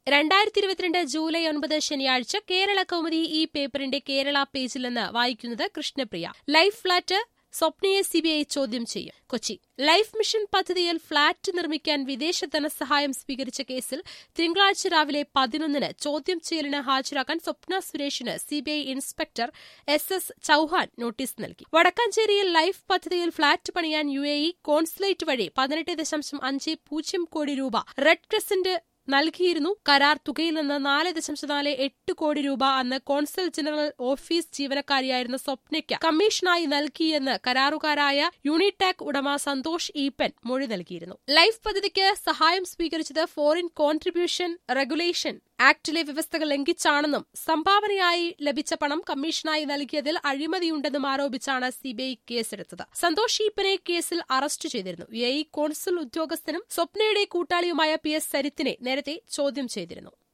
രണ്ടായിരത്തി ഇരുപത്തിരണ്ട് ജൂലൈ ഒൻപത് ശനിയാഴ്ച കേരള കൗമുദി ഈ പേപ്പറിന്റെ കേരള പേജിൽ നിന്ന് വായിക്കുന്നത് കൃഷ്ണപ്രിയ ലൈഫ് ഫ്ളാറ്റ് സ്വപ്നയെ സിബിഐ ചോദ്യം ചെയ്യും കൊച്ചി ലൈഫ് മിഷൻ പദ്ധതിയിൽ ഫ്ളാറ്റ് നിർമ്മിക്കാൻ വിദേശ ധനസഹായം സ്വീകരിച്ച കേസിൽ തിങ്കളാഴ്ച രാവിലെ പതിനൊന്നിന് ചോദ്യം ചെയ്യലിന് ഹാജരാക്കാൻ സ്വപ്ന സുരേഷിന് CBI inspector S S Chauhan notice നൽകി വടക്കാഞ്ചേരിയിൽ ലൈഫ് പദ്ധതിയിൽ ഫ്ളാറ്റ് പണിയാൻ യു എ ഇ കോൺസുലേറ്റ് വഴി പതിനെട്ട് ദശാംശം അഞ്ച് പൂജ്യം കോടി രൂപ റെഡ് ക്രസന്റ് നൽകിയിരുന്നു കരാർ തുകയിൽ നിന്ന് നാല് ദശാംശം നാല് എട്ട് കോടി രൂപ അന്ന് കോൺസൽ ജനറൽ ഓഫീസ് ജീവനക്കാരിയായിരുന്ന സ്വപ്നയ്ക്ക് കമ്മീഷനായി നൽകിയെന്ന് കരാറുകാരായ യൂണിടാക് ഉടമ സന്തോഷ് ഈപ്പൻ മൊഴി നൽകിയിരുന്നു ലൈഫ് പദ്ധതിക്ക് സഹായം സ്വീകരിച്ചത് ഫോറിൻ കോൺട്രിബ്യൂഷൻ റെഗുലേഷൻ ആക്ടിലെ വ്യവസ്ഥകൾ ലംഘിച്ചാണെന്നും സംഭാവനയായി ലഭിച്ച പണം കമ്മീഷനായി നൽകിയതിൽ അഴിമതിയുണ്ടെന്നും ആരോപിച്ചാണ് സിബിഐ കേസെടുത്തത് സന്തോഷ് ഈപ്പനെ കേസിൽ അറസ്റ്റ് ചെയ്തിരുന്നു യു എ ഇ കോൺസുൽ ഉദ്യോഗസ്ഥനും സ്വപ്നയുടെ കൂട്ടാളിയുമായ പി എസ് സരിത്തിനെ നേരത്തെ ചോദ്യം ചെയ്തിരുന്നു